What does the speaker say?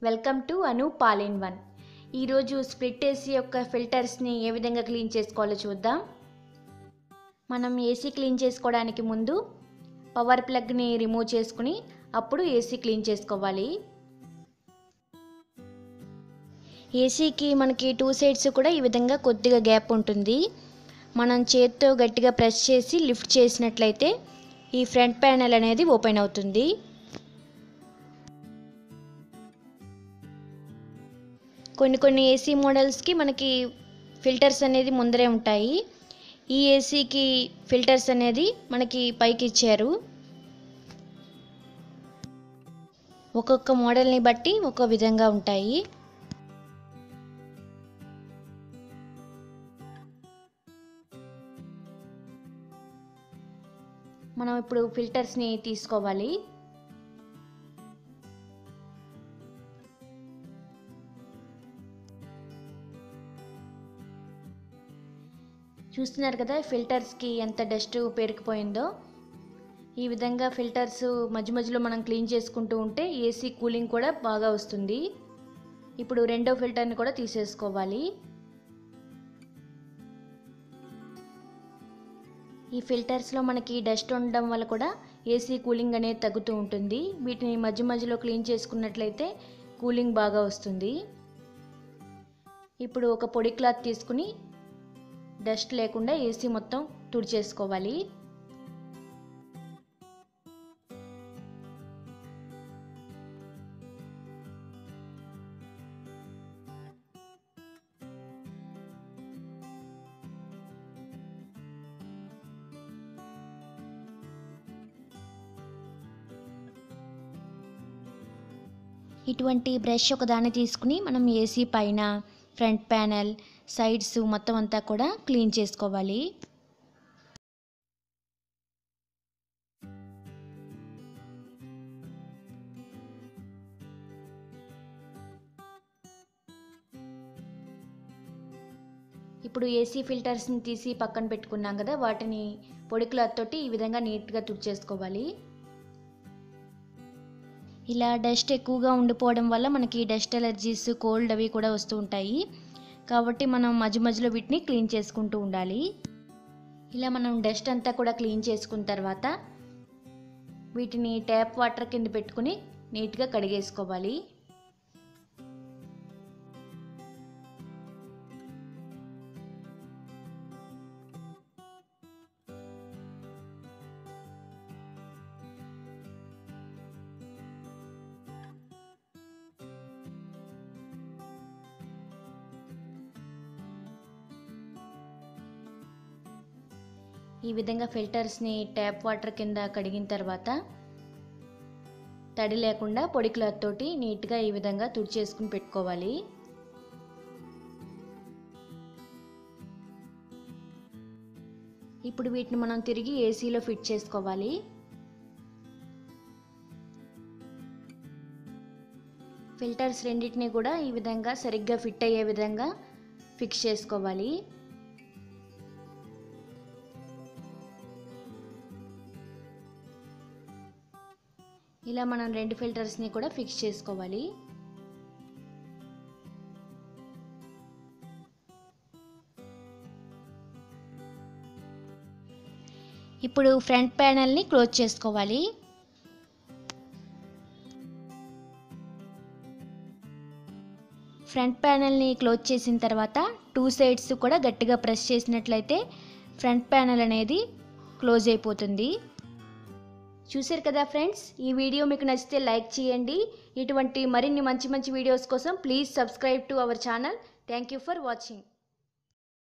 welcome to Anu Paul in one ఈరోజు split AC యొక్క ఫిల్టర్స్ని ఏ విధంగా క్లీన్ చేసుకోవాలో చూద్దాం మనం ఏసీ క్లీన్ చేసుకోవడానికి ముందు పవర్ ప్లగ్ని రిమూవ్ చేసుకుని అప్పుడు ఏసీ క్లీన్ చేసుకోవాలి ఏసీకి మనకి టూ సైడ్స్ కూడా ఈ విధంగా కొద్దిగా గ్యాప్ ఉంటుంది మనం చేత్తో గట్టిగా ప్రెస్ చేసి లిఫ్ట్ చేసినట్లయితే ఈ ఫ్రంట్ ప్యానెల్ అనేది ఓపెన్ అవుతుంది కొన్ని కొన్ని ఏసీ మోడల్స్కి మనకి ఫిల్టర్స్ అనేది ముందరే ఉంటాయి ఈ ఏసీకి ఫిల్టర్స్ అనేది మనకి పైకి ఇచ్చారు ఒక్కొక్క మోడల్ని బట్టి ఒక్కో విధంగా ఉంటాయి మనం ఇప్పుడు ఫిల్టర్స్ని తీసుకోవాలి చూస్తున్నారు కదా ఫిల్టర్స్కి ఎంత డస్ట్ పేరుకుపోయిందో ఈ విధంగా ఫిల్టర్స్ మధ్య మధ్యలో మనం క్లీన్ చేసుకుంటూ ఉంటే ఏసీ కూలింగ్ కూడా బాగా వస్తుంది ఇప్పుడు రెండో ఫిల్టర్ని కూడా తీసేసుకోవాలి ఈ ఫిల్టర్స్లో మనకి డస్ట్ ఉండడం వల్ల కూడా ఏసీ కూలింగ్ అనేది తగ్గుతూ ఉంటుంది వీటిని మధ్య మధ్యలో క్లీన్ చేసుకున్నట్లయితే కూలింగ్ బాగా వస్తుంది ఇప్పుడు ఒక పొడి క్లాత్ తీసుకుని డస్ట్ లేకుండా ఏసీ మొత్తం తుడిచేసుకోవాలి ఇటువంటి బ్రష్ ఒకదాన్ని తీసుకుని మనం ఏసీ పైన ఫ్రంట్ ప్యానెల్ సైడ్స్ మొత్తం అంతా కూడా క్లీన్ చేసుకోవాలి ఇప్పుడు ఏసీ ఫిల్టర్స్ని తీసి పక్కన పెట్టుకున్నాం కదా వాటిని పొడి క్లాత్ తోటి ఈ విధంగా నీట్గా తుడిచేసుకోవాలి ఇలా డస్ట్ ఎక్కువగా ఉండిపోవడం వల్ల మనకి డస్ట్ ఎలర్జీస్ కోల్డ్ అవి కూడా వస్తూ ఉంటాయి కాబట్టి మనం మధ్య మధ్యలో వీటిని క్లీన్ చేసుకుంటూ ఉండాలి ఇలా మనం డస్ట్ అంతా కూడా క్లీన్ చేసుకున్న తర్వాత వీటిని ట్యాప్ వాటర్ కింద పెట్టుకుని నీట్గా కడిగేసుకోవాలి ఈ విధంగా ఫిల్టర్స్ని ట్యాప్ వాటర్ కింద కడిగిన తర్వాత తడి లేకుండా పొడి క్లాత్ తోటి నీట్గా ఈ విధంగా తుడిచేసుకుని పెట్టుకోవాలి ఇప్పుడు వీటిని మనం తిరిగి ఏసీలో ఫిట్ చేసుకోవాలి ఫిల్టర్స్ రెండింటిని కూడా ఈ విధంగా సరిగ్గా ఫిట్ అయ్యే విధంగా ఫిక్స్ చేసుకోవాలి ఇలా మనం రెండు ఫిల్టర్స్ని కూడా ఫిక్స్ చేసుకోవాలి ఇప్పుడు ఫ్రంట్ ప్యానల్ని క్లోజ్ చేసుకోవాలి ఫ్రంట్ ప్యానల్ని క్లోజ్ చేసిన తర్వాత టూ సైడ్స్ కూడా గట్టిగా ప్రెస్ చేసినట్లయితే ఫ్రంట్ ప్యానల్ అనేది క్లోజ్ అయిపోతుంది చూశారు కదా ఫ్రెండ్స్ ఈ వీడియో మీకు నచ్చితే లైక్ చేయండి ఇటువంటి మరిన్ని మంచి మంచి వీడియోస్ కోసం please subscribe to our channel thank you for watching